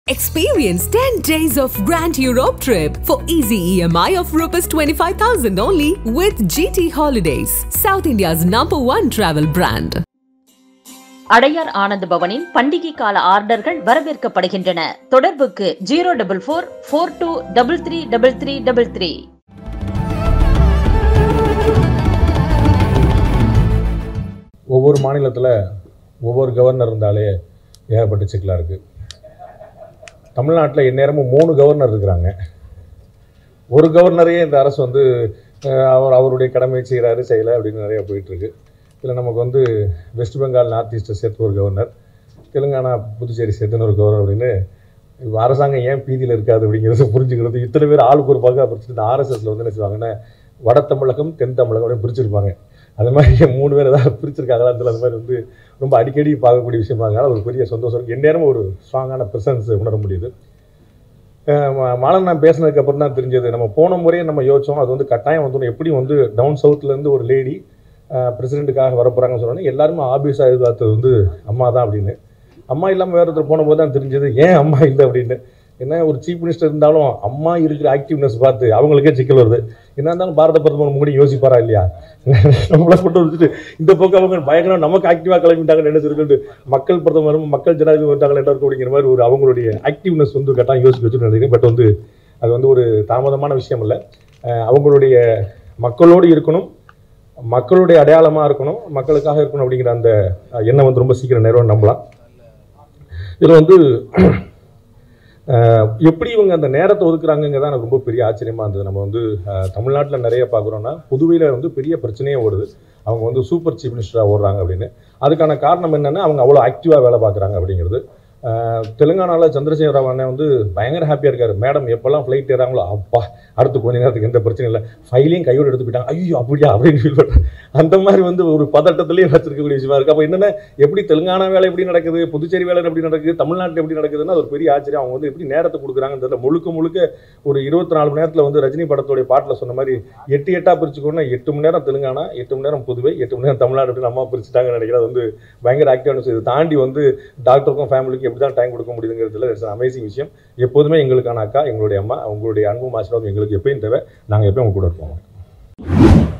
Experience 10 days of Grand Europe trip for easy EMI of Rs 25,000 only with GT Holidays, South India's number one travel brand. Adyar ஆனந்த பவனின் பண்டிகை கால ஆர்டர்கள் வரவேற்கப்படுகின்றன தொடர்புக்கு zero double four four two double three double three double three ஒவ்வொரு மாநிலத்தில் ஒவ்வொரு governor இருந்தாலே ஏகப்பட்ட சிக்கலாக இருக்குது தமிழ்நாட்டில் எந்நேரமும் மூணு கவர்னர் இருக்கிறாங்க ஒரு கவர்னரையே இந்த அரசு வந்து அஹ், அவர் அவருடைய கடமையை செய்கிறாரு செய்யலை அப்படின்னு நிறைய போயிட்டுருக்கு இதில் நமக்கு வந்து வெஸ்ட் பெங்கால் நார்த் ஈஸ்ட்டை சேர்த்து ஒரு கவர்னர் தெலுங்கானா புதுச்சேரி சேர்த்துன்னு ஒரு கவர்னர் அப்படின்னு இப்ப அரசாங்கம் ஏன் பீதியில் இருக்காது அப்படிங்கிறத புரிஞ்சுக்கிறது இத்தனை பேர் ஆளுக்கு ஒரு பக்கம் பிரிச்சுட்டு இந்த ஆர்எஸ்எஸ்ல வந்து என்ன செய்வாங்கன்னா வட தமிழகம் தென் தமிழகம் அப்படின்னு பிரிச்சிருப்பாங்க அது மாதிரி மூணு பேர் ஏதாவது பிரிச்சிருக்காங்களா அதில் அந்த மாதிரி வந்து ரொம்ப அடிக்கடி பார்க்கக்கூடிய விஷயமா இருக்கனால ஒரு பெரிய சந்தோஷம் இருக்குது எந்நேரமும் ஒரு ஸ்ட்ராங்கான ப்ரெசன்ஸ் உணர முடியுது அஹ் மா- மாலன் நான் பேசினதுக்கு அப்புறம் தான் தெரிஞ்சது நம்ம போன முறையே நம்ம யோசிச்சோம் அது வந்து கட்டாயம் வந்து எப்படி வந்து டவுன் சவுத்லேருந்து ஒரு லேடி பிரசிடெண்ட்டுக்காக வர போகிறாங்கன்னு சொன்னோன்னே எல்லாருமே ஆபியஸாக எதிர்பார்த்தது வந்து அம்மா தான் அப்படின்னு அம்மா இல்லாமல் வேறு ஒருத்தர் போனபோது தான் தெரிஞ்சது ஏன் அம்மா இல்லை அப்படின்னு என்ன ஒரு சீஃப் மினிஸ்டர் இருந்தாலும் அம்மா இருக்கிற ஆக்டிவ்னஸ் பார்த்து அவங்களுக்கே சிக்கல் வருது என்ன இருந்தாலும் பாரத பிரதமர் மோடி யோசிப்பாரா இல்லையா நம்மளை கொண்டு வச்சுட்டு இந்த பக்கம் அவங்க பயங்கரம் நமக்கு ஆக்டிவாக கிளம்பிட்டாங்கன்னு நினைச்சிருக்கு மக்கள் பிரதமரும் மக்கள் ஜனாதிபதி வந்துட்டாங்க என்ன இருக்கும் அப்படிங்கிற மாதிரி ஒரு அவங்களுடைய ஆக்டிவ்னஸ் வந்து கட்டாயம் யோசிக்க வச்சுட்டு நினைக்கிறேன் பட் வந்து அது வந்து ஒரு தாமதமான விஷயம் இல்லை அஹ் அவங்களுடைய மக்களோடு இருக்கணும் மக்களுடைய அடையாளமாக இருக்கணும் மக்களுக்காக இருக்கணும் அப்படிங்கிற அந்த அஹ், எண்ணம் வந்து ரொம்ப சீக்கிரம் நிறைவேற நம்பலாம் இதில் வந்து அஹ், எப்படி இவங்க அந்த நேரத்தை ஒதுக்குறாங்கங்க தான் எனக்கு ரொம்ப பெரிய ஆச்சரியமாக இருந்தது நம்ம வந்து தமிழ்நாட்டில் நிறைய பார்க்குறோன்னா புதுவையில் வந்து பெரிய பிரச்சனையே ஓடுது அவங்க வந்து சூப்பர் சீஃப் மினிஸ்டராக ஓடுறாங்க அப்படின்னு அதுக்கான காரணம் என்னென்னா அவங்க அவ்வளோ ஆக்டிவாக வேலை பார்க்குறாங்க அப்படிங்கிறது அஹ், தெலுங்கானாவில் சந்திரசேகர ராவ் அண்ணன் வந்து பயங்கர ஹாப்பியாக இருக்காரு மேடம் எப்போல்லாம் ஃப்ளைட் ஏறாங்களோ அப்பா அடுத்து கொஞ்ச நேரத்துக்கு எந்த பிரச்சனையும் இல்லை ஃபைலையும் கையோடு எடுத்து போயிட்டாங்க ஐயோ அப்படியா அப்படின்னு ஃபீல் பண்ணுறேன் அந்த மாதிரி வந்து ஒரு பதட்டத்திலேயே வச்சிருக்கக்கூடிய விஷயமா இருக்குது அப்போ என்னென்ன எப்படி தெலுங்கானா வேலை எப்படி நடக்குது புதுச்சேரி வேலை எப்படி நடக்குது தமிழ்நாட்டில் எப்படி நடக்குதுன்னா அது ஒரு பெரிய ஆச்சரியம் அவங்க வந்து எப்படி நேரத்தை கொடுக்குறாங்கன்னு தெரியல முழுக்க முழுக்க ஒரு இருபத்தி நாலு மணி நேரத்தில் வந்து ரஜினி படத்தோடைய பாட்டில் சொன்ன மாதிரி எட்டு எட்டாக பிரிச்சுக்கோன்னா எட்டு மணி நேரம் தெலுங்கானா எட்டு மணி நேரம் புதுவை எட்டு மணி நேரம் தமிழ்நாடு அப்படின்னு அம்மா பிரிச்சுட்டாங்கன்னு நினைக்கிறேன் அது வந்து பயங்கர ஆக்டிவான இது தாண்டி வந்து டாக்டருக்கும் ஃபேமிலிக்கும் எப்படி தான் டைம் கொடுக்க முடியுதுங்கிறதுல இட்ஸ் அமேசிங் விஷயம் எப்போதுமே எங்களுக்கான அக்கா எங்களுடைய அம்மா உங்களுடைய அன்பும் ஆசீர்வாதம் எங்களுக்கு எப்பயும் தேவை நாங்கள் எப்பயும் உங்க கூட இருப்போம்